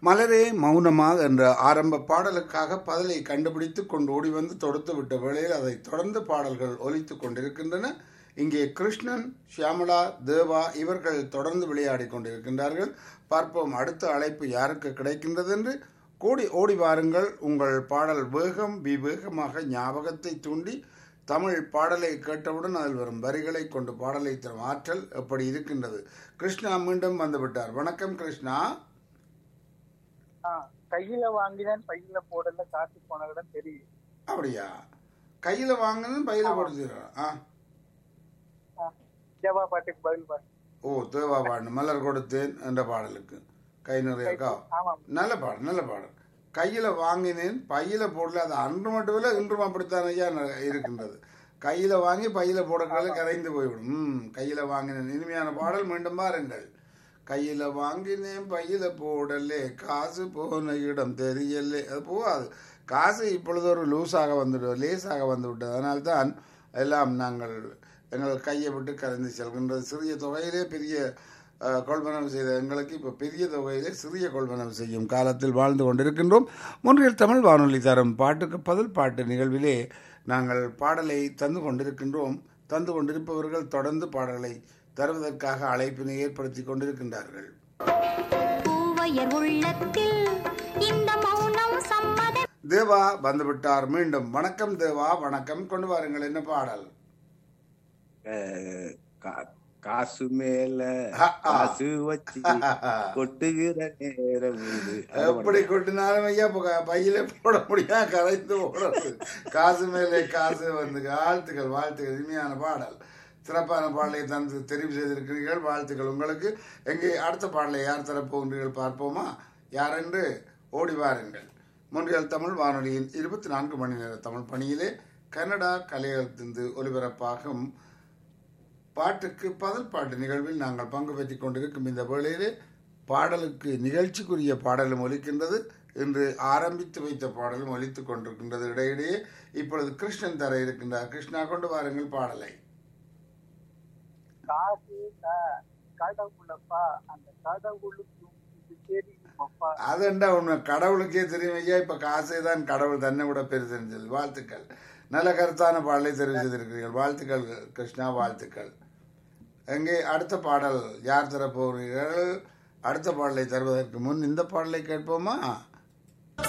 மலரே மௌனமாக என்ற ஆரம்ப பாடலுக்காக பதிலை கண்டுபிடித்து கொண்டு ஓடி வந்து தொடுத்து விட்ட வேளையில் அதை தொடர்ந்து பாடல்கள் ஒலித்துக் கொண்டிருக்கின்றன இங்கே கிருஷ்ணன் ஷியாமலா தேவா இவர்கள் தொடர்ந்து விளையாடி கொண்டிருக்கின்றார்கள் பார்ப்போம் அடுத்த அழைப்பு யாருக்கு கிடைக்கின்றது என்று கூடி ஓடி வாருங்கள் உங்கள் பாடல் வேகம் விவேகமாக ஞாபகத்தை தூண்டி தமிழ் பாடலை கேட்டவுடன் அதில் வரும் வரிகளை கொண்டு பாடலை தரும் ஆற்றல் எப்படி இருக்கின்றது கிருஷ்ணா மீண்டும் வந்துவிட்டார் வணக்கம் கிருஷ்ணா ஆ, கையில வாங்கினேன் பையில போடல காசு போனவிடம் தெரியும் அப்படியா கையில் வாங்கினது பையில போடுச்சுரா ஆ ஆ, ஜவா பாட்டுக்கு பதில் பாட்டு ஓ தேவா பாடணும் மலர் கொடுத்தேன் என்ற பாடலுக்கு கை நிறைய கா ஆமாம் நல்ல பாடல் நல்ல பாடல் கையில் வாங்கினேன் பையில போடல அது அன்று மட்டும் இல்லை இன்றும் அப்படித்தான் ஐயா ந- இருக்கின்றது கையில் வாங்கி பையில போடக்கூடாது கரைந்து போய்விடும் ம் கையில் வாங்கினேன் இனிமையான பாடல் மீண்டும் பாருங்கள் கையில் வாங்கினேன் பையில போடலே காசு போன இடம் தெரியலே அது போகாது காசு இப்பொழுது ஒரு லூஸாக வந்துவிடும் லேசாக வந்து விட்டது அதனால்தான் எல்லாம் நாங்கள் எங்கள் கையை விட்டு கரைந்து செல்கின்றது சிறிய தொகையிலே பெரிய அஹ், கொள்வனவு செய்த எங்களுக்கு இப்போ பெரிய தொகையிலே சிறிய கொள்வனவு செய்யும் காலத்தில் வாழ்ந்து கொண்டிருக்கின்றோம் முன்றில் தமிழ் வானொலி தரும் பாட்டுக்கு பதில் பாட்டு நிகழ்விலே நாங்கள் பாடலை தந்து கொண்டிருக்கின்றோம் தந்து கொண்டிருப்பவர்கள் தொடர்ந்து பாடல்களை தருவதற்காக அழைப்பினை ஏற்படுத்தி கொண்டிருக்கின்றார்கள் பூவையர் உள்ளத்தில் இந்த மௌனம் சம்மத தேவா வந்துவிட்டார் மீண்டும் வணக்கம் தேவா வணக்கம் கொண்டு வாருங்கள் என்ன பாடல் அஹ் கா- காசு மேல ஆ, ஆ. காசு வச்சு கொட்டுகிற நேரம் இது அந்த எப்படி கொட்டினாலும் ஐயா இப்போ க- பையில போட முடியாது கரைந்து ஓடுறது காசு மேலே காசு வந்து வாழ்த்துக்கள் வாழ்த்துக்கள் இனிமையான பாடல் சிறப்பான பாடலை தந்து தெரிவு செய்திருக்கிறீர்கள் வாழ்த்துக்கள் உங்களுக்கு எங்கே அடுத்த பாடலை யார் தரப்போகின்றீர்கள் பார்ப்போமா யாரென்று ஓடி வாருங்கள் மொன்றியல் தமிழ் வானொலியின் இருபத்தி நான்கு மணி நேர தமிழ் பணியிலே கனடா கலையகத்திலிருந்து ஒலிபரப்பாகும் பாட்டுக்கு பதில் பாட்டு நிகழ்வில் நாங்கள் பங்கு பெற்றுக் கொண்டிருக்கும் இந்த வேளையிலே பாடலுக்கு நிகழ்ச்சிக்குரிய பாடலும் ஒலிக்கின்றது இன்று ஆரம்பித்து வைத்த பாடலும் ஒலித்துக் கொண்டிருக்கின்றது இடையிடையே இப்பொழுது கிருஷ்ணன் தர இருக்கின்றார் கிருஷ்ணா கொண்டு வாருங்கள் பாடலை காசு க- கடவுளப்பா அந்த கடவுளுக்கும் இது தெரியுமப்பா அதெண்டா உண்மை கடவுளுக்கே தெரியும் ஐயா இப்ப காசே தான் கடவுள் தன்னை விட பெருசுன்னு சொல்லி வாழ்த்துக்கள் நல்ல கருத்தான பாடலை தெரிவு செய்திருக்கிறீர்கள் வாழ்த்துக்கள் கிருஷ்ணா வாழ்த்துக்கள் எங்கே அடுத்த பாடல் யார் தரப்போகிறீர்கள் அடுத்த பாடலை தருவதற்கு முன் இந்த பாடலை கேட்போமா